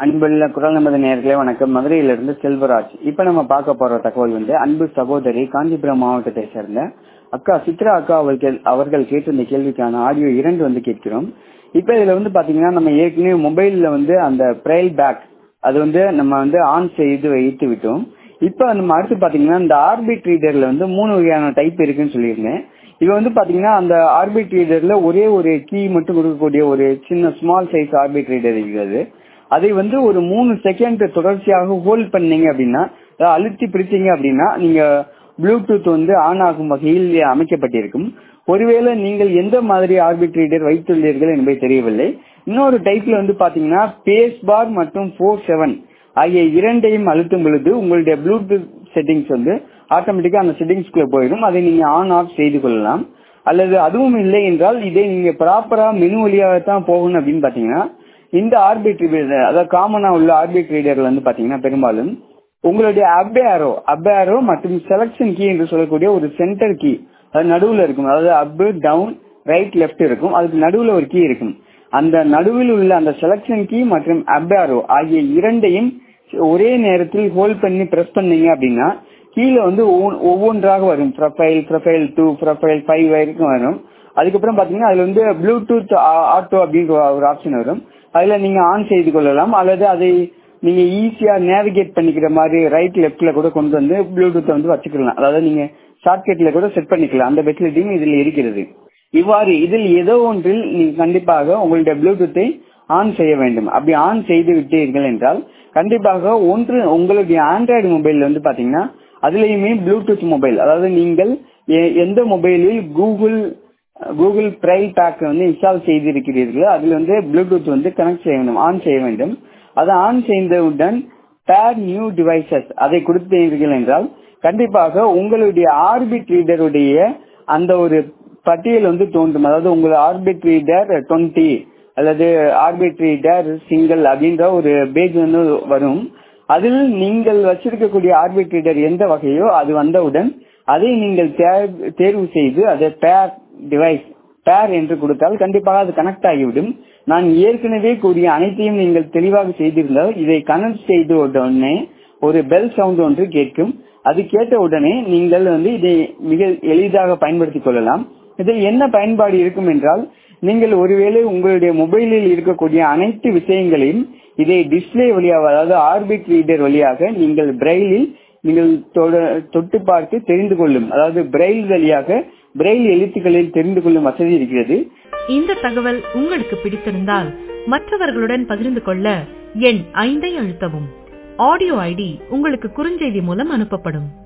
அன்புள்ள குரல் நமது நேர்களே வணக்கம் மதுரையிலிருந்து செல்வராஜ் இப்ப நம்ம பார்க்க போற தகவல் வந்து அன்பு சகோதரி காஞ்சிபுரம் மாவட்டத்தை சேர்ந்த அக்கா சித்ரா அக்கா அவர்கள் அவர்கள் கேட்டிருந்த கேள்விக்கான ஆடியோ இரண்டு வந்து கேட்கிறோம் இப்ப இதுல வந்து பாத்தீங்கன்னா நம்ம ஏற்கனவே மொபைல்ல வந்து அந்த பிரைல் பேக் அது வந்து நம்ம வந்து ஆன் செய்து வைத்து விட்டோம் இப்ப நம்ம அடுத்து பாத்தீங்கன்னா இந்த ஆர்பிட் ரீடர்ல வந்து மூணு வகையான டைப் இருக்குன்னு சொல்லியிருந்தேன் இது வந்து பாத்தீங்கன்னா அந்த ஆர்பிட் ரீடர்ல ஒரே ஒரு கீ மட்டும் கொடுக்கக்கூடிய ஒரு சின்ன ஸ்மால் சைஸ் ஆர்பிட் ரீடர் இருக்கிறது அதை வந்து ஒரு மூணு செகண்ட் தொடர்ச்சியாக ஹோல்ட் பண்ணீங்க அப்படின்னா அதாவது அழுத்தி பிடிச்சீங்க அப்படின்னா நீங்க ப்ளூடூத் வந்து ஆன் ஆகும் வகையில் அமைக்கப்பட்டிருக்கும் ஒருவேளை நீங்கள் எந்த மாதிரி ஆர்பிட் ரீடர் வைத்துள்ளீர்கள் என்பது தெரியவில்லை இன்னொரு டைப்ல வந்து பாத்தீங்கன்னா பேஸ் பார் மற்றும் ஃபோர் செவன் ஆகிய இரண்டையும் அழுத்தும் பொழுது உங்களுடைய ப்ளூடூத் செட்டிங்ஸ் வந்து ஆட்டோமேட்டிக்கா அந்த செட்டிங்ஸ்குள்ள போயிடும் அதை நீங்க ஆன் ஆஃப் செய்து கொள்ளலாம் அல்லது அதுவும் இல்லை என்றால் இதை நீங்க ப்ராப்பரா மெனு வழியாகத்தான் போகணும் அப்படின்னு பாத்தீங்கன்னா இந்த ஆர்பிட் ரீடர் அதாவது காமனா உள்ள ஆர்பிட் ரீடர்ல வந்து பாத்தீங்கன்னா பெரும்பாலும் உங்களுடைய அப் ஆரோ அப் ஆரோ மற்றும் செலக்ஷன் கீ என்று சொல்லக்கூடிய ஒரு சென்டர் கீ அது நடுவுல இருக்கும் அதாவது அப் டவுன் ரைட் லெஃப்ட் இருக்கும் அதுக்கு நடுவுல ஒரு கீ இருக்கும் அந்த நடுவில் உள்ள அந்த செலக்ஷன் கீ மற்றும் அப் ஆரோ ஆகிய இரண்டையும் ஒரே நேரத்தில் ஹோல்ட் பண்ணி பிரஸ் பண்ணீங்க அப்படின்னா கீழே வந்து ஒவ்வொன்றாக வரும் profile profile two profile five வரைக்கும் வரும் அதுக்கப்புறம் பாத்தீங்கன்னா அதுல வந்து ப்ளூடூத் ஆட்டோ அப்படின்ற ஒரு ஆப்ஷன் வரும் அதுல நீங்க ஆன் செய்து கொள்ளலாம் அல்லது அதை நீங்க ஈஸியா நேவிகேட் பண்ணிக்கிற மாதிரி ரைட் லெப்ட்ல கூட கொண்டு வந்து ப்ளூடூத் வந்து வச்சுக்கலாம் அதாவது நீங்க ஷார்ட்கட்ல கூட செட் பண்ணிக்கலாம் அந்த ஃபெசிலிட்டியும் இதுல இருக்கிறது இவ்வாறு இதில் ஏதோ ஒன்றில் நீங்க கண்டிப்பாக உங்களுடைய ப்ளூடூத்தை ஆன் செய்ய வேண்டும் அப்படி ஆன் செய்து விட்டீர்கள் என்றால் கண்டிப்பாக ஒன்று உங்களுடைய ஆண்ட்ராய்டு மொபைல் வந்து பாத்தீங்கன்னா அதுலயுமே ப்ளூடூத் மொபைல் அதாவது நீங்கள் எந்த மொபைலில் கூகுள் கூகுள் பிரைல் பேக் வந்து இன்ஸ்டால் செய்திருக்கிறீர்களோ அதுல வந்து ப்ளூடூத் வந்து கனெக்ட் செய்ய வேண்டும் ஆன் செய்ய வேண்டும் அதை ஆன் செய்தவுடன் பேர் நியூ டிவைசஸ் அதை கொடுத்தீர்கள் என்றால் கண்டிப்பாக உங்களுடைய ஆர்பிட் ரீடருடைய அந்த ஒரு பட்டியல் வந்து தோன்றும் அதாவது உங்கள் ஆர்பிட் ரீடர் டுவெண்ட்டி அல்லது ஆர்பிட் ரீடர் சிங்கிள் அப்படின்ற ஒரு பேஜ் வந்து வரும் அதில் நீங்கள் வச்சிருக்கக்கூடிய ஆர்பிட் ரீடர் எந்த வகையோ அது வந்தவுடன் அதை நீங்கள் தேர்வு செய்து அதை பேர் டிவைஸ் பேர் என்று கொடுத்தால் கண்டிப்பாக அது கனெக்ட் ஆகிவிடும் நான் ஏற்கனவே கூறிய அனைத்தையும் நீங்கள் தெளிவாக செய்திருந்தால் இதை கனெக்ட் செய்த உடனே ஒரு பெல் சவுண்ட் ஒன்று கேட்கும் அது கேட்ட உடனே நீங்கள் வந்து இதை மிக எளிதாக பயன்படுத்திக் கொள்ளலாம் இதில் என்ன பயன்பாடு இருக்கும் என்றால் நீங்கள் ஒருவேளை உங்களுடைய மொபைலில் இருக்கக்கூடிய அனைத்து விஷயங்களையும் இதை டிஸ்பிளே வழியாக அதாவது ஆர்பிட் ரீடர் வழியாக நீங்கள் பிரெயிலில் நீங்கள் தொட்டு பார்த்து தெரிந்து கொள்ளும் அதாவது பிரெயில் வழியாக பிரெயில் எழுத்துக்களில் தெரிந்து கொள்ளும் வசதி இருக்கிறது இந்த தகவல் உங்களுக்கு பிடித்திருந்தால் மற்றவர்களுடன் பகிர்ந்து கொள்ள எண் ஐந்தை அழுத்தவும் ஆடியோ ஐடி உங்களுக்கு குறுஞ்செய்தி மூலம் அனுப்பப்படும்